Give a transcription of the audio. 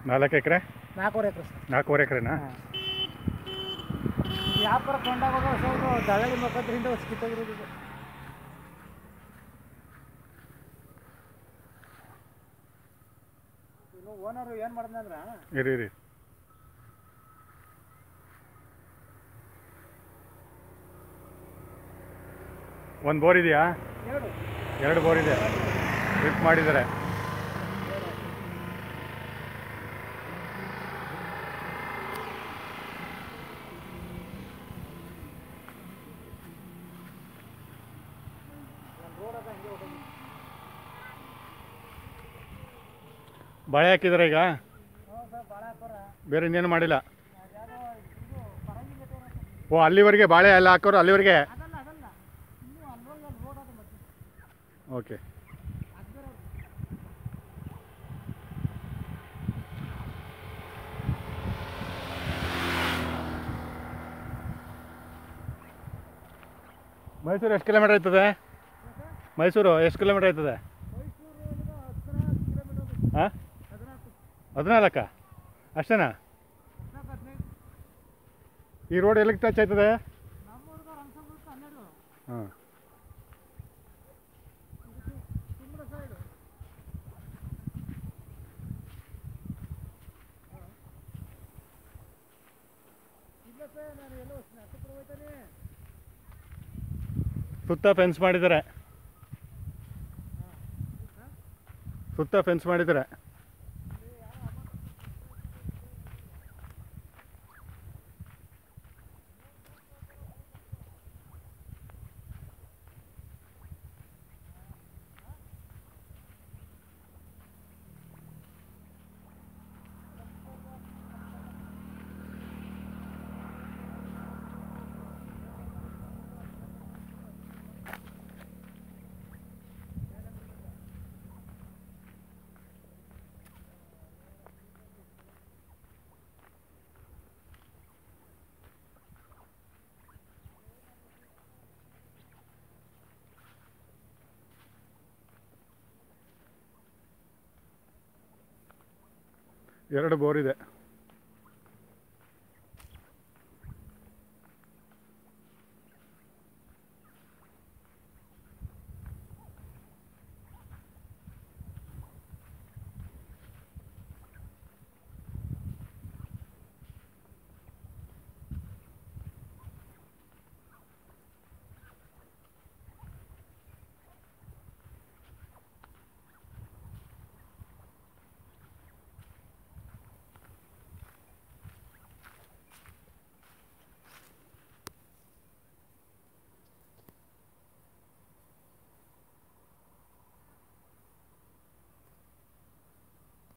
ನಾಲ್ಕು ಎಕರೆ ನಾಲ್ಕೂವರೆ ಎಕರೆ ಸರ್ ನಾಲ್ಕೂವರೆ ಎಕರೆನಾ ಹಾಂ ವ್ಯಾಪಾರ ಕೊಂಡಾಗ ಸ್ವಲ್ಪ ದಳಾಳಿ ಮುಖಾಂತರಿಂದ ಕಿತ್ತೋಗಿರೋದು ಇದು. ಇನ್ನು ಓನರು ಏನು ಮಾಡಿದ್ನಂದ್ರೆ ಇರಿ ಇರಿ ಒಂದು ಬೋರ್ ಇದೆಯಾ ಎರಡು ಎರಡು ಬೋರ್ ಇದೆ ಡ್ರಿಪ್ ಮಾಡಿದ್ದಾರೆ ರೋಡ್ ಅದ ಹಂಗೆ ಹೋಗೋದು ಬಾಳೆ ಹಾಕಿದ್ದಾರೆ ಈಗ ಹ್ಞೂ ಸರ್ ಭಾಳ ಹಾಕೋರ ಬೇರೆ ಇನ್ನೇನು ಮಾಡಿಲ್ಲ ಅದ್ಯಾವುದೋ ಇದು ಪರಂಗಿ ಜೊತೆ ಇರೋ ಸರ್. ಓ ಅಲ್ಲಿವರೆಗೆ ಬಾಳೆ ಎಲ್ಲ ಹಾಕೋರು ಅಲ್ಲಿವರೆಗೆ ಅದಲ್ಲ ಅದಲ್ಲ ಇನ್ನೂ ಅಲ್ಲೋಗಿ ಅಲ್ಲಿ ರೋಡ್ ಅದು ಮತ್ತೆ ಓಕೆ ಅದ್ರ ಮೈಸೂರು ಎಷ್ಟು ಕಿಲೋಮೀಟರ್ ಆಯ್ತದೆ ಮೈಸೂರು ಎಷ್ಟು ಕಿಲೋಮೀಟರ್ ಆಯ್ತದೆ ಮೈಸೂರು ಹದಿನಾಲ್ಕು ಕಿಲೋಮೀಟರ್ ಹಾಂ ಹದಿನಾಲ್ಕು ಹದಿನಾಲ್ಕಾ ಅಷ್ಟೇನಾ ಹದಿನಾಲ್ಕು ಹದಿನೈದು ಈ ರೋಡ್ ಎಲ್ಲಿಗೆ ಟಚ್ ಆಯ್ತದೆ ನಮ್ಮೂರ್ಗೆ ರಂಗಸಂದ್ರಕ್ಕೆ ಹನ್ನೆರಡು ಹಾಂ ತಿಮ್ಮಡ ಸೈಡು ಇಲ್ಲ ಸರ್ ನಾನು ಎಲ್ಲೋ ಸ್ನಾತಕರು ಹೋಯ್ತಾನೆ ಸುತ್ತ ಫೆನ್ಸ್ ಮಾಡಿದ್ದಾರೆ ಸುತ್ತ ಫೆನ್ಸ್ ಮಾಡಿದ್ದಾರೆ ಎರಡು ಬೋರ್ ಇದೆ